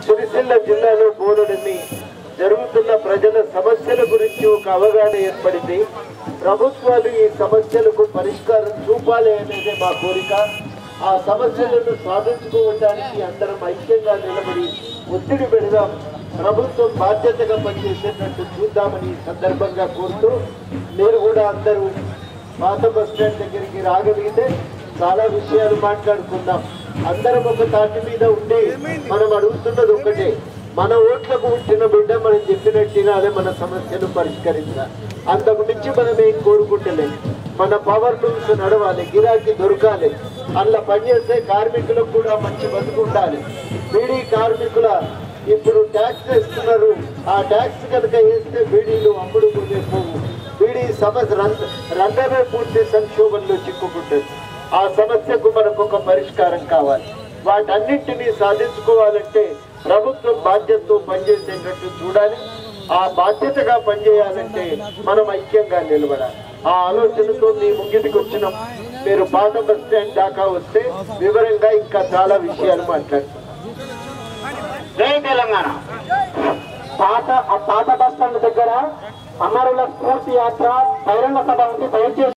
సిరిసిల్ల జిల్లాలో బోలుడిని జరుగుతున్న ప్రజల సమస్యల గురించి ఒక అవగాహన ఏర్పడింది ప్రభుత్వాలు ఈ సమస్యలకు పరిష్కారం చూపాలి అనేది మా కోరిక ఆ సమస్యలను సాధించుకోవడానికి అందరం ఐక్యంగా నిలబడి ఒత్తిడి పెడదాం ప్రభుత్వం బాధ్యతగా పనిచేసేటట్టు చూద్దామని ఈ సందర్భంగా కోరుతూ మీరు కూడా అందరూ పాత బస్ స్టాండ్ దగ్గరికి రాగలిగితే చాలా విషయాలు మాట్లాడుకుందాం అందరం ఒక తాటి మీద ఉండి మనం అడుగుతున్నది ఒకటే మన ఓట్లకు పుట్టిన బిడ్డ మనం చెప్పినట్టుగా అదే మన సమస్యలు పరిష్కరించాలి అంతకు మించి మనం ఏం కోరుకుంటలేం మన పవర్ టూల్స్ నడవాలి గిరాకీ దొరకాలి అందులో పనిచేసే కార్మికులకు కూడా మంచి బతుకు ఉండాలి బీడీ కార్మికుల ఇప్పుడు ట్యాక్స్ వేస్తున్నారు ఆ ట్యాక్స్ కనుక వేస్తే బీడీలు అమ్ముడు పోవు బీడీ సమస్య రంగ- రంగమే పూర్తి సంక్షోభంలో చిక్కుకుంటుంది ఆ సమస్యకు మనకు ఒక పరిష్కారం కావాలి వాటన్నింటినీ సాధించుకోవాలంటే ప్రభుత్వం బాధ్యతతో పనిచేసేటట్టు చూడాలి ఆ బాధ్యతగా పనిచేయాలంటే మనం ఐక్యంగా నిలబడాలి ఆ ఆలోచనతో మీ ముంగిటికి వచ్చినాం మీరు పాత బస్ స్టాండ్ దాకా వస్తే వివరంగా ఇంకా చాలా విషయాలు మాట్లాడుతున్నాం జై తెలంగాణ పాత ఆ పాత బస్ స్టాండ్ దగ్గర అమరుల స్ఫూర్తి యాత్ర బహిరంగ సభ ఉంది దయచేసి